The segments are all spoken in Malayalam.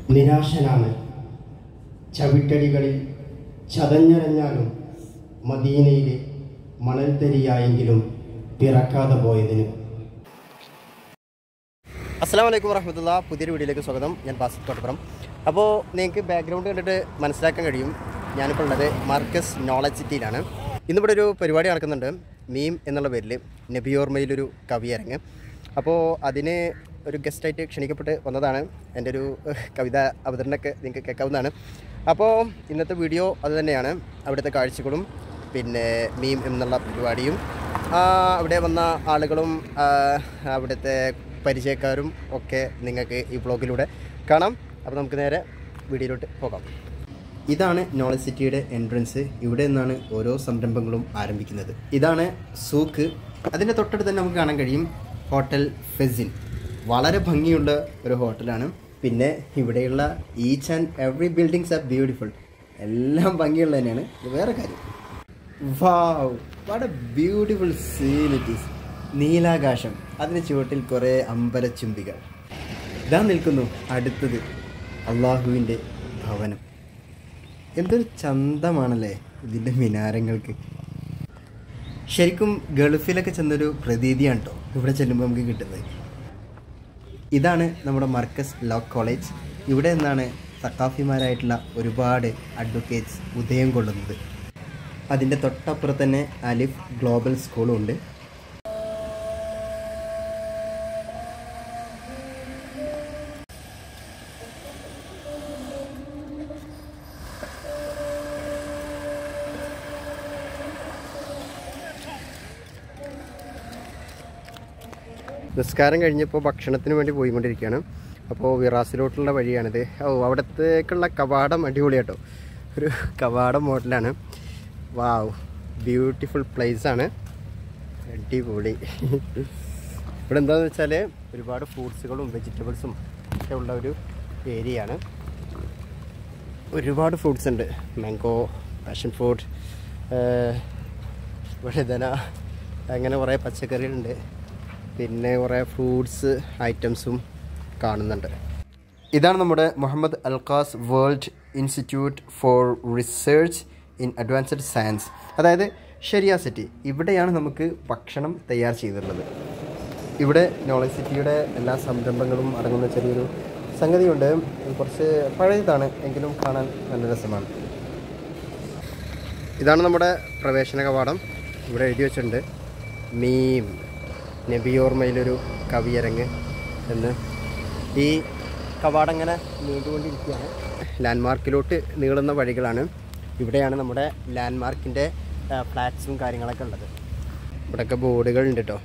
നിരാശനാണ് ചവിട്ടടികളിൽ ചതഞ്ഞരഞ്ഞാലും മദീനയിലെ മണൽത്തരിയായെങ്കിലും പിറക്കാതെ പോയതിന് അസ്സാം വലൈക്കും വറഹമത്തുള്ള പുതിയൊരു വീഡിയോയിലേക്ക് സ്വാഗതം ഞാൻ ബാസിത് തോട്ടപ്പുറം അപ്പോൾ നിങ്ങൾക്ക് ബാക്ക്ഗ്രൗണ്ട് കണ്ടിട്ട് മനസ്സിലാക്കാൻ കഴിയും ഞാനിപ്പോൾ ഉള്ളത് മാർക്കസ് നോളജ് സിറ്റിയിലാണ് ഇന്നിവിടെ ഒരു പരിപാടി നടക്കുന്നുണ്ട് മീം എന്നുള്ള പേരിൽ നബിയോർമയിലൊരു കവിയരങ്ങ് അപ്പോൾ അതിന് ഒരു ഗസ്റ്റായിട്ട് ക്ഷണിക്കപ്പെട്ട് വന്നതാണ് എൻ്റെ ഒരു ഏഹ്, കവിത അവതരണമൊക്കെ നിങ്ങൾക്ക് കേൾക്കാവുന്നതാണ് അപ്പോൾ ഇന്നത്തെ വീഡിയോ അത് തന്നെയാണ് അവിടുത്തെ കാഴ്ചകളും പിന്നെ മീം എന്നുള്ള പരിപാടിയും ആ, അവിടെ വന്ന ആളുകളും ആ, അവിടുത്തെ പരിചയക്കാരും ഒക്കെ നിങ്ങൾക്ക് ഈ ബ്ലോഗിലൂടെ കാണാം അപ്പോൾ നമുക്ക് നേരെ വീഡിയോയിലോട്ട് പോകാം ഇതാണ് നോളജ് സിറ്റിയുടെ എൻട്രൻസ് ഇവിടെ നിന്നാണ് ഓരോ സംരംഭങ്ങളും ആരംഭിക്കുന്നത് ഇതാണ് സൂക്ക് അതിൻ്റെ തൊട്ടടുത്ത് തന്നെ നമുക്ക് കാണാൻ കഴിയും ഹോട്ടൽ ഫെസിൻ വളരെ ഭംഗിയുള്ള ഒരു ഹോട്ടലാണ് പിന്നെ ഇവിടെയുള്ള each and every buildings are beautiful എല്ലാം ഭംഗിയുള്ള തന്നെയാണ് ഇത് വേറെ കാര്യം wow what a beautiful scene it is നീലാകാശം അതിന് ചുവട്ടിൽ കുറേ അമ്പരച്ചുംബികൾ ഇതാ നിൽക്കുന്നു അടുത്തത് അള്ളാഹുവിൻ്റെ ഭവനം എന്തൊരു ചന്തമാണല്ലേ ഇതിൻ്റെ മിനാരങ്ങൾക്ക് ശരിക്കും ഗൾഫിലൊക്കെ ചെന്നൊരു പ്രതീതിയാണ് കേട്ടോ ഇവിടെ ചെല്ലുമ്പോൾ നമുക്ക് കിട്ടുന്നത് ഇതാണ് നമ്മുടെ മർക്കസ് ലോ കോളേജ് ഇവിടെ നിന്നാണ് സക്കാഫിമാരായിട്ടുള്ള ഒരുപാട് അഡ്വക്കേറ്റ്സ് ഉദയം കൊള്ളുന്നത് അതിൻ്റെ തൊട്ടപ്പുറത്ത് തന്നെ അലിഫ് ഗ്ലോബൽ സ്കൂളും ഉണ്ട് നിസ്കാരം കഴിഞ്ഞപ്പോൾ ഭക്ഷണത്തിന് വേണ്ടി പോയിക്കൊണ്ടിരിക്കുകയാണ് അപ്പോൾ വിറാസിലോട്ടുള്ള വഴിയാണിത് ഓ അവിടത്തേക്കുള്ള കവാടം അടിപൊളിയാട്ടോ ഒരു കവാടം മോഡലാണ് വാവ് ബ്യൂട്ടിഫുൾ പ്ലേസ് ആണ് അടിപൊളി ഇവിടെ എന്താണെന്ന് വെച്ചാൽ ഒരുപാട് ഫ്രൂട്ട്സുകളും വെജിറ്റബിൾസും ഒക്കെ ഉള്ള ഒരു ഏരിയ ആണ് ഒരുപാട് ഫ്രൂട്ട്സ് ഉണ്ട് മാംഗോ പാഷൻ ഫ്രൂട്ട് വഴുതന അങ്ങനെ കുറേ പച്ചക്കറികളുണ്ട് പിന്നെ കുറേ ഫ്രൂട്ട്സ് ഐറ്റംസും കാണുന്നുണ്ട് ഇതാണ് നമ്മുടെ മുഹമ്മദ് അൽഖാസ് World Institute for Research in Advanced Science അതായത് ഷെരിയ സിറ്റി ഇവിടെയാണ് നമുക്ക് ഭക്ഷണം തയ്യാർ ചെയ്തിട്ടുള്ളത് ഇവിടെ നോളജ് സിറ്റിയുടെ എല്ലാ സംരംഭങ്ങളും അടങ്ങുന്ന ചെറിയൊരു സംഗതിയുണ്ട് ഇത് കുറച്ച് പഴയതാണ് എങ്കിലും കാണാൻ നല്ല രസമാണ് ഇതാണ് നമ്മുടെ പ്രവേശന കവാടം ഇവിടെ എഴുതി വെച്ചിട്ടുണ്ട് മീം നബിയോർമയിലൊരു കവിയരങ്ങ് എന്ന് ഈ കവാടം ഇങ്ങനെ നീണ്ടുകൊണ്ടിരിക്കുകയാണ് ലാൻഡ്മാർക്കിലോട്ട് നീളുന്ന വഴികളാണ് ഇവിടെയാണ് നമ്മുടെ ലാൻഡ്മാർക്കിൻ്റെ ഫ്ലാറ്റ്സും കാര്യങ്ങളൊക്കെ ഉള്ളത് ഇവിടെയൊക്കെ ബോർഡുകളുണ്ട് കേട്ടോ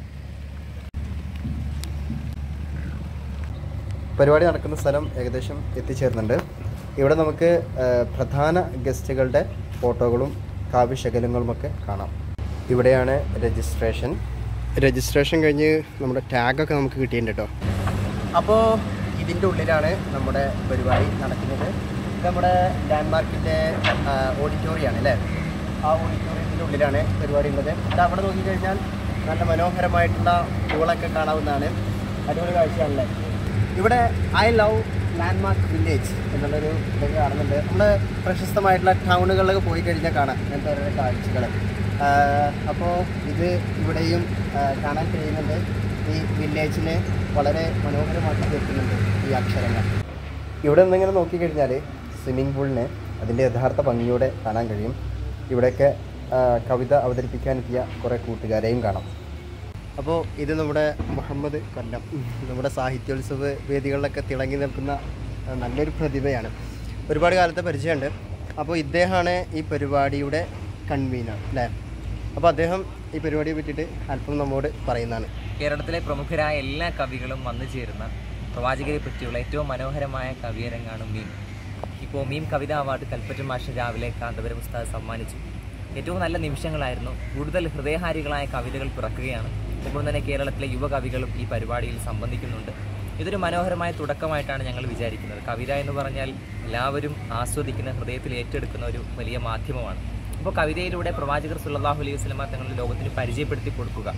പരിപാടി നടക്കുന്ന സ്ഥലം ഏകദേശം എത്തിച്ചേർന്നുണ്ട് ഇവിടെ നമുക്ക് ആ, പ്രധാന ഗസ്റ്റുകളുടെ ഫോട്ടോകളും കാവ്യശകലങ്ങളുമൊക്കെ കാണാം ഇവിടെയാണ് രജിസ്ട്രേഷൻ രജിസ്ട്രേഷൻ കഴിഞ്ഞ് നമ്മുടെ ടാഗൊക്കെ നമുക്ക് കിട്ടിയിട്ടുണ്ട് കേട്ടോ അപ്പോൾ ഇതിൻ്റെ ഉള്ളിലാണ് നമ്മുടെ പരിപാടി നടക്കുന്നത് ഇത് നമ്മുടെ ലാൻഡ്മാർക്കിൻ്റെ ഓഡിറ്റോറിയമാണ് അല്ലേ ആ ഓഡിറ്റോറിയത്തിൻ്റെ ഉള്ളിലാണ് പരിപാടി ഉള്ളത് ഇത് അവിടെ നോക്കിക്കഴിഞ്ഞാൽ നല്ല മനോഹരമായിട്ടുള്ള പൂളൊക്കെ കാണാവുന്നതാണ് അടിപൊളി കാഴ്ചയാണല്ലേ ഇവിടെ ഐ ലവ് ലാൻഡ്മാർക്ക് വില്ലേജ് എന്നുള്ളൊരു ഇത് കാണുന്നുണ്ട് നമ്മൾ പ്രശസ്തമായിട്ടുള്ള ടൗണുകളിലൊക്കെ പോയി കഴിഞ്ഞാൽ കാണാം എന്താ പറയുക കാഴ്ചകൾ അപ്പോൾ ഇത് ഇവിടെയും ആ, കാണാൻ കഴിയുന്നുണ്ട് ഈ വില്ലേജിനെ വളരെ മനോഹരമാക്കി തീർക്കുന്നുണ്ട് ഈ അക്ഷരങ്ങൾ ഇവിടെ നിന്നിങ്ങനെ നോക്കിക്കഴിഞ്ഞാൽ സ്വിമ്മിംഗ് പൂളിനെ അതിൻ്റെ യഥാർത്ഥ ഭംഗിയോടെ കാണാൻ കഴിയും ഇവിടെയൊക്കെ ആ, കവിത അവതരിപ്പിക്കാനെത്തിയ കുറേ കൂട്ടുകാരെയും കാണാം അപ്പോൾ ഇത് നമ്മുടെ മുഹമ്മദ് കൊല്ലം നമ്മുടെ സാഹിത്യോത്സവ വേദികളിലൊക്കെ തിളങ്ങി നിൽക്കുന്ന ആ, നല്ലൊരു പ്രതിഭയാണ് ഒരുപാട് കാലത്തെ പരിചയമുണ്ട് അപ്പോൾ ഇദ്ദേഹമാണ് ഈ പരിപാടിയുടെ കൺവീനർ അല്ലേ അപ്പോൾ അദ്ദേഹം ഈ പരിപാടിയെ പറ്റിയിട്ട് അല്പം നമ്മോട് പറയുന്നതാണ് കേരളത്തിലെ പ്രമുഖരായ എല്ലാ കവികളും വന്നു ചേരുന്ന പ്രവാചകരെ പറ്റിയുള്ള ഏറ്റവും മനോഹരമായ കവിയരങ്ങാണ് മീം ഇപ്പോൾ മീം കവിതാ അവാർഡ് കൽപ്പറ്റ മാഷ് രാവിലെ കാന്തപുരം ഉസ്താദ് സമ്മാനിച്ചു ഏറ്റവും നല്ല നിമിഷങ്ങളായിരുന്നു കൂടുതൽ ഹൃദയഹാരികളായ കവിതകൾ പിറക്കുകയാണ് ഇപ്പോൾ തന്നെ കേരളത്തിലെ യുവകവികളും ഈ പരിപാടിയിൽ സംബന്ധിക്കുന്നുണ്ട് ഇതൊരു മനോഹരമായ തുടക്കമായിട്ടാണ് ഞങ്ങൾ വിചാരിക്കുന്നത് കവിത എന്ന് പറഞ്ഞാൽ എല്ലാവരും ആസ്വദിക്കുന്ന ഹൃദയത്തിൽ ഏറ്റെടുക്കുന്ന ഒരു വലിയ മാധ്യമമാണ് അപ്പോൾ കവിതയിലൂടെ പ്രവാചകർ സുല്ലാഹു അലൈഹി വസ്ലമ തങ്ങളുടെ ലോകത്തിന് പരിചയപ്പെടുത്തി കൊടുക്കുക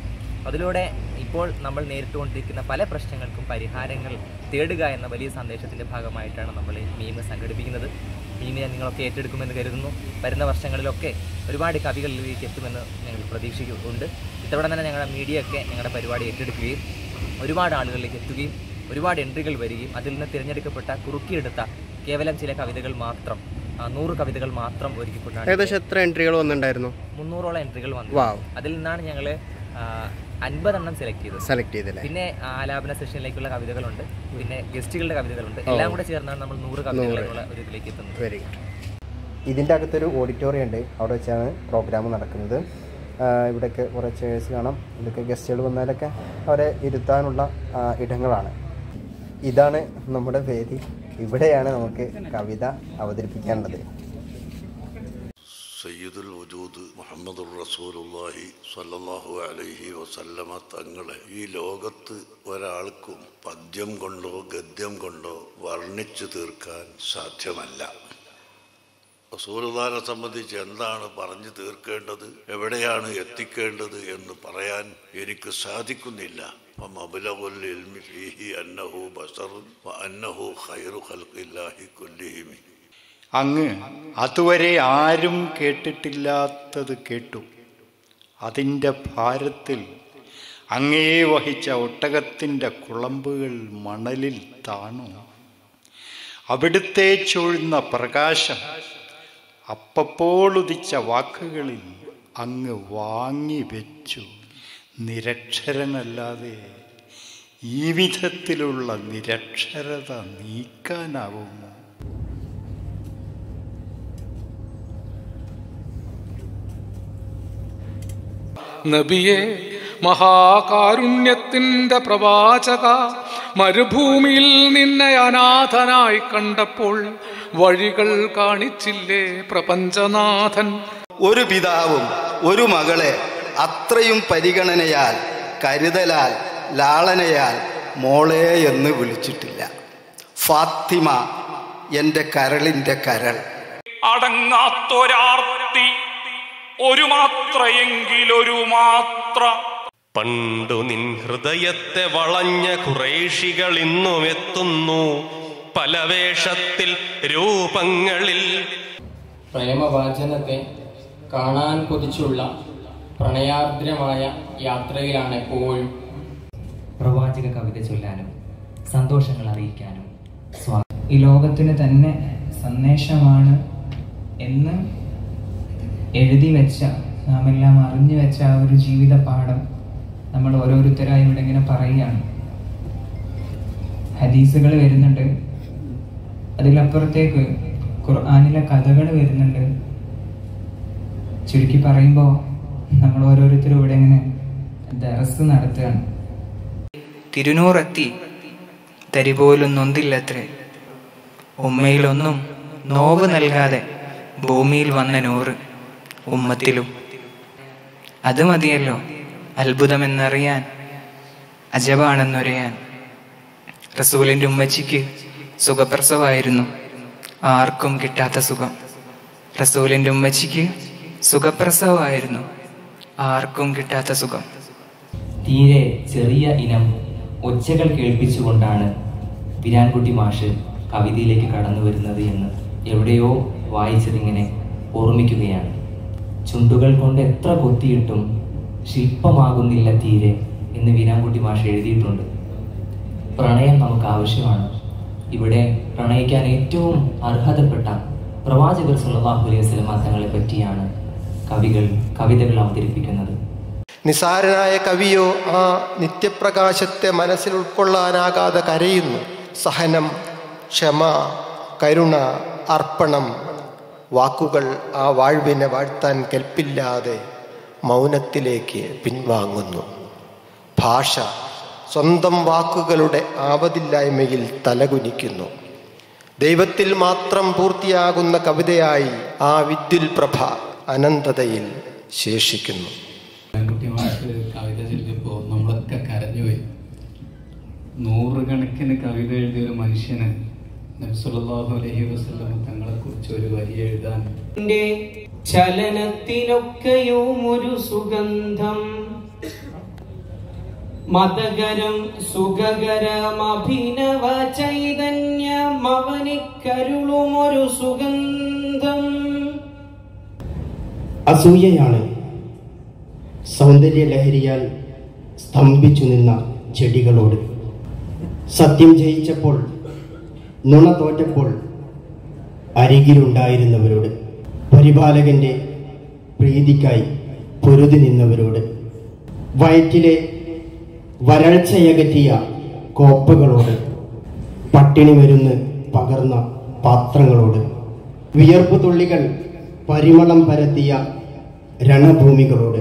അതിലൂടെ ഇപ്പോൾ നമ്മൾ നേരിട്ടുകൊണ്ടിരിക്കുന്ന പല പ്രശ്നങ്ങൾക്കും പരിഹാരങ്ങൾ തേടുക എന്ന വലിയ സന്ദേശത്തിൻ്റെ ഭാഗമായിട്ടാണ് നമ്മൾ ഈ മീം സംഘടിപ്പിക്കുന്നത് മീമിനെ നിങ്ങളൊക്കെ ഏറ്റെടുക്കുമെന്ന് കരുതുന്നു വരുന്ന വർഷങ്ങളിലൊക്കെ ഒരുപാട് കവികളിലേക്ക് എത്തുമെന്ന് ഞങ്ങൾ പ്രതീക്ഷിക്കുന്നുണ്ട് ഇത്തവണ തന്നെ ഞങ്ങളുടെ മീഡിയ ഒക്കെ ഞങ്ങളുടെ പരിപാടി ഏറ്റെടുക്കുകയും ഒരുപാട് ആളുകളിലേക്ക് എത്തുകയും ഒരുപാട് എൻട്രികൾ വരികയും അതിൽ നിന്ന് തിരഞ്ഞെടുക്കപ്പെട്ട കുറുക്കിയെടുത്ത കേവലം ചില കവിതകൾ മാത്രം ആ, നൂറ് കവിതകൾ മാത്രം ഒരുക്കിക്കൊണ്ടാണ് ഏകദേശം എത്ര എൻട്രികൾ വന്നിട്ടുണ്ടായിരുന്നു മുന്നൂറോളം എൻട്രികൾ വന്നു വാവ് അതിൽ നിന്നാണ് ഞങ്ങൾ അൻപതെണ്ണം സെലക്ട് ചെയ്തത് സെലക്ട് ചെയ്തില്ലേ പിന്നെ ആലാപന സെഷനിലേക്കുള്ള കവിതകളുണ്ട് പിന്നെ ഗസ്റ്റുകളുടെ കവിതകളുണ്ട് എല്ലാം കൂടെ ചേർന്നാണ് നമ്മൾ നൂറ് കവിതകളുള്ള ഒരു ഇതിലേക്ക് എത്തുന്നത് വെരി ഗുഡ് ഇതിൻ്റെ അകത്തൊരു ഓഡിറ്റോറിയം ഉണ്ട് അവിടെ വെച്ചാണ് പ്രോഗ്രാം നടക്കുന്നത് ആ, ഇവിടെയൊക്കെ കുറേ ചേഴ്സ് കാണാം ഇതൊക്കെ ഗസ്റ്റുകൾ വന്നാലൊക്കെ അവരെ ഇരുത്താനുള്ള ആ, ഇടങ്ങളാണ് ഇതാണ് നമ്മുടെ വേദി ഇവിടെയാണ് നമുക്ക് കവിത അവതരിപ്പിക്കാനുള്ളത് സയ്യിദുൽ വജൂദ് മുഹമ്മദുർ റസൂലുള്ളാഹി സ്വല്ലല്ലാഹു അലൈഹി വസല്ലമ തങ്ങളെ ഈ ലോകത്ത് ഒരാൾക്കും പദ്യം കൊണ്ടോ ഗദ്യം കൊണ്ടോ വർണ്ണിച്ചു തീർക്കാൻ സാധ്യമല്ല റസൂലുള്ളാഹിനെ സംബന്ധിച്ച് എന്താണ് പറഞ്ഞു തീർക്കേണ്ടത് എവിടെയാണ് എത്തിക്കേണ്ടത് എന്ന് പറയാൻ എനിക്ക് സാധിക്കുന്നില്ല മബലകുൽ ഇൽമി ഫീഹി അന്നഹു ബസറുൻ വ അന്നഹു ഖൈറു ഖൽഖില്ലാഹി കുല്ലിഹിമി അങ്ങ് അതുവരെ ആരും കേട്ടിട്ടില്ലാത്തത് കേട്ടു അതിൻ്റെ ഭാരത്തിൽ അങ്ങേ വഹിച്ച ഒട്ടകത്തിൻ്റെ കുളമ്പുകൾ മണലിൽ താണു അവിടുത്തെ ചൂഴ്ന്ന പ്രകാശം അപ്പപ്പോൾ ഉദിച്ച വാക്കുകളിൽ അങ്ങ് വാങ്ങി വെച്ചു നിരക്ഷരനല്ലാതെ ഈ വിധത്തിലുള്ള നിരക്ഷരത നീക്കാനാവുമോ നബിയെ മഹാകാരുണ്യത്തിൻ്റെ പ്രവാചക മരുഭൂമിയിൽ നിന്നെ അനാഥനായി കണ്ടപ്പോൾ വഴികൾ കാണിച്ചില്ലേ പ്രപഞ്ചനാഥൻ ഒരു പിതാവും ഒരു മകളെ അത്രയും പരിഗണനയാൽ കരുതലാൽ ലാളനയാൽ മോളെ എന്ന് വിളിച്ചിട്ടില്ല ഫാത്തിമ എൻ്റെ കരളിൻ്റെ കരൾ അടങ്ങാത്തൊരാർത്തി ഒരു മാത്രയെങ്കിലൊരു മാത്ര പണ്ടു നിൻ ഹൃദയത്തെ വളഞ്ഞ കുറേഷികൾ ഇന്നും എത്തുന്നു പല വേഷത്തിൽ രൂപങ്ങളിൽ പ്രേമവാചനത്തെ കാണാൻ കൊതിച്ചുള്ള പ്രണയാർദ്രമായ യാത്രയിലാണ് എപ്പോഴും പ്രവാചക കവിത ചൊല്ലാനും സന്തോഷങ്ങൾ അറിയിക്കാനും സ്വാ ഈ ലോകത്തിന് തന്നെ സന്ദേശമാണ് എന്ന് എഴുതി വെച്ച നാം എല്ലാം അറിഞ്ഞു വെച്ച ആ ഒരു ജീവിത പാഠം നമ്മൾ ഓരോരുത്തരായി ഇവിടെ ഇങ്ങനെ പറയുകയാണ് ഹദീസുകൾ വരുന്നുണ്ട് അതിലപ്പുറത്തേക്ക് ഖുർആാനിലെ കഥകൾ വരുന്നുണ്ട് ചുരുക്കി പറയുമ്പോൾ നമ്മൾ ഓരോരുത്തരും ഇവിടെ ഇങ്ങനെ ദറസ് നടത്തുകയാണ് തിരുനൂറെത്തി തരി പോലും നൊന്തില്ലത്രേ ഉമ്മയിലൊന്നും നോവ് നൽകാതെ ഭൂമിയിൽ വന്ന നൂറ് ഉമ്മത്തിലും അത് മതിയല്ലോ അത്ഭുതമെന്നറിയാൻ അജബാണെന്നൊരയാൻ റസൂലിൻ്റെ ഉമ്മച്ചിക്ക് സുഖപ്രസവമായിരുന്നു ആർക്കും കിട്ടാത്ത സുഖം റസൂലിൻ്റെ ഉമ്മച്ചിക്ക് സുഖപ്രസവമായിരുന്നു ആർക്കും കിട്ടാത്ത സുഖം തീരെ ചെറിയ ഇനം ഒച്ചകൾ കേൾപ്പിച്ചുകൊണ്ടാണ് വിരാൻകുട്ടി മാഷ് കവിതയിലേക്ക് കടന്നു വരുന്നത് എന്ന് എവിടെയോ വായിച്ചതിങ്ങനെ ഓർമ്മിക്കുകയാണ് ചുണ്ടുകൾ കൊണ്ട് എത്ര കൊത്തിയിട്ടും ശില്പമാകുന്നില്ല തീരെ എന്ന് വീരാൻകുട്ടി മാഷ് എഴുതിയിട്ടുണ്ട് പ്രണയം നമുക്ക് ആവശ്യമാണ് ഇവിടെ പ്രണയിക്കാൻ ഏറ്റവും അർഹതപ്പെട്ട പ്രവാചകർ സല്ലല്ലാഹു അലൈഹി വസല്ലമ തങ്ങളെ പറ്റിയാണ് കവികൾ കവിതകൾ അവതരിപ്പിക്കുന്നത് നിസാരനായ കവിയോ ആ നിത്യപ്രകാശത്തെ മനസ്സിൽ ഉൾക്കൊള്ളാനാകാതെ കരയുന്നു സഹനം ക്ഷമ കരുണ അർപ്പണം വാക്കുകൾ ആ വാഴ്വിനെ വാഴ്ത്താൻ കെൽപ്പില്ലാതെ മൗനത്തിലേക്ക് പിൻവാങ്ങുന്നു ഭാഷ സ്വന്തം വാക്കുകളുടെ ആവതില്ലായ്മയിൽ തലകുനിക്കുന്നു ദൈവത്തിൽ മാത്രം പൂർത്തിയാകുന്ന കവിതയായി ആ വിദ്യുൽ പ്രഭ അനന്തതയിൽ ശേഷിക്കുന്നു കുട്ടി മാഷ് കവിത ചൊല്ലിയപ്പോൾ നമ്മളൊക്കെ കരഞ്ഞുപോയി നൂറുകണക്കിന് കവിത എഴുതിയ ഒരു മനുഷ്യന് നബ്സുല്ലാഹു അലൈഹി വസല്ലം തങ്ങളെ കുറിച്ച് ഒരു വരി എഴുതാൻ എന്റെ ചലനത്തിലൊക്കെയും ഒരു സുഗന്ധം മതകരം സുഖകരം അഭിനവ ചൈതന്യം അവനിക്കരുളുമൊരു സുഗന്ധം അസൂയയാണ് സൗന്ദര്യ ലഹരിയാൽ സ്തംഭിച്ചു നിന്ന ചെടികളോട് സത്യം ജയിച്ചപ്പോൾ നുണ തോറ്റപ്പോൾ അരികിലുണ്ടായിരുന്നവരോട് പരിപാലകന്റെ പ്രീതിക്കായി പൊരുതി നിന്നവരോട് വയറ്റിലെ വരൾച്ചയകറ്റിയ കോപ്പകളോട് പട്ടിണി മരുന്ന് പകർന്ന പാത്രങ്ങളോട് വിയർപ്പ് തുള്ളികൾ പരിമളം പരത്തിയ രണഭൂമികളോട്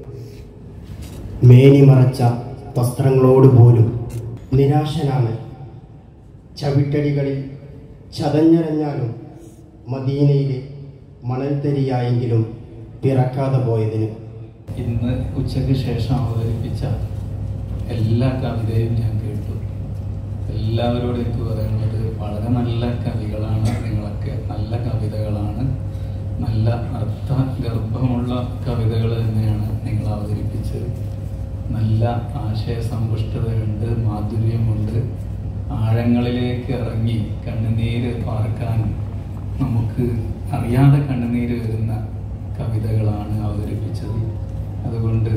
മേനിമറച്ച വസ്ത്രങ്ങളോട് പോലും നിരാശനാണ് ചവിട്ടടികളിൽ ചതഞ്ഞരഞ്ഞാലും മദീനയിലെ മണൽത്തരിയായെങ്കിലും പിറക്കാതെ പോയതിന് ഇന്ന് ഉച്ചയ്ക്ക് ശേഷം അവതരിപ്പിച്ച എല്ലാ കവിതയും ഞാൻ കേട്ടു എല്ലാവരോടും എനിക്ക് പറയാനുള്ളത് വളരെ നല്ല കവികളാണ് നിങ്ങളൊക്കെ നല്ല കവിതകളാണ് നല്ല അർത്ഥ ഗർഭമുള്ള കവിതകൾ തന്നെയാണ് നിങ്ങൾ അവതരിപ്പിച്ചത് നല്ല ആശയസമ്പുഷ്ടതയുണ്ട് മാധുര്യമുണ്ട് ആഴങ്ങളിലേക്ക് ഇറങ്ങി കണ്ണുനീര് പാർക്കാൻ നമുക്ക് അറിയാതെ കണ്ണുനീര് വരുന്ന കവിതകളാണ് അവതരിപ്പിച്ചത് അതുകൊണ്ട്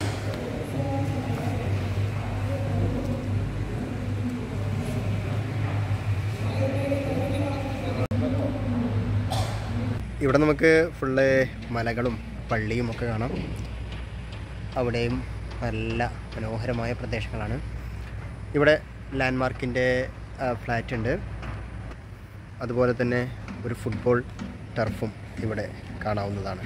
ഇവിടെ നമുക്ക് ഫുള്ള് മലകളും പള്ളിയും ഒക്കെ കാണാം അവിടെയും നല്ല മനോഹരമായ പ്രദേശങ്ങളാണ് ഇവിടെ ലാൻഡ്മാർക്കിൻ്റെ ഫ്ലാറ്റ് ഉണ്ട് അതുപോലെ തന്നെ ഒരു ഫുട്ബോൾ ടർഫും ഇവിടെ കാണാവുന്നതാണ്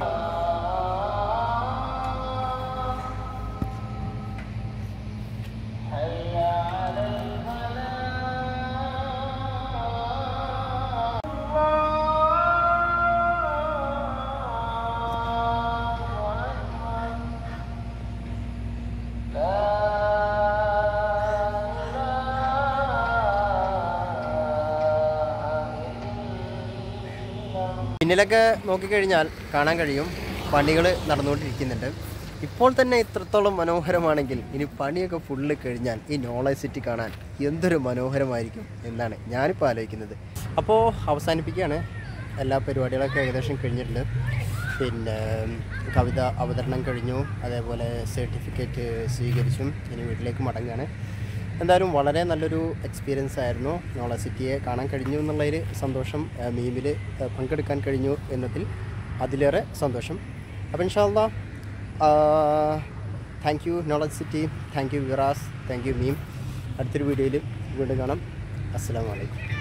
പിന്നിലൊക്കെ നോക്കിക്കഴിഞ്ഞാൽ കാണാൻ കഴിയും പണികൾ നടന്നുകൊണ്ടിരിക്കുന്നുണ്ട് ഇപ്പോൾ തന്നെ ഇത്രത്തോളം മനോഹരമാണെങ്കിൽ ഇനി പണിയൊക്കെ ഫുള്ള് കഴിഞ്ഞാൽ ഈ നോളജ് സിറ്റി കാണാൻ എന്തൊരു മനോഹരമായിരിക്കും എന്നാണ് ഞാനിപ്പോൾ ആലോചിക്കുന്നത് അപ്പോൾ അവസാനിപ്പിക്കുകയാണ് എല്ലാ പരിപാടികളൊക്കെ ഏകദേശം കഴിഞ്ഞിട്ടുണ്ട് പിന്നെ കവിത അവതരണം കഴിഞ്ഞു അതേപോലെ സർട്ടിഫിക്കറ്റ് സ്വീകരിച്ചും ഇനി വീട്ടിലേക്ക് മടങ്ങുകയാണ് എന്തായാലും വളരെ നല്ലൊരു എക്സ്പീരിയൻസ് ആയിരുന്നു നോളജ് സിറ്റിയെ കാണാൻ കഴിഞ്ഞു എന്നുള്ളതിൽ സന്തോഷം മീമിൽ പങ്കെടുക്കാൻ കഴിഞ്ഞു എന്നതിൽ അതിലേറെ സന്തോഷം അപ്പോൾ ഇൻഷാല്ല thank you Knowledge City thank you WIRAS thank you മീം അടുത്തൊരു വീഡിയോയിൽ വീണ്ടും കാണാം അസ്സാം വലൈക്കും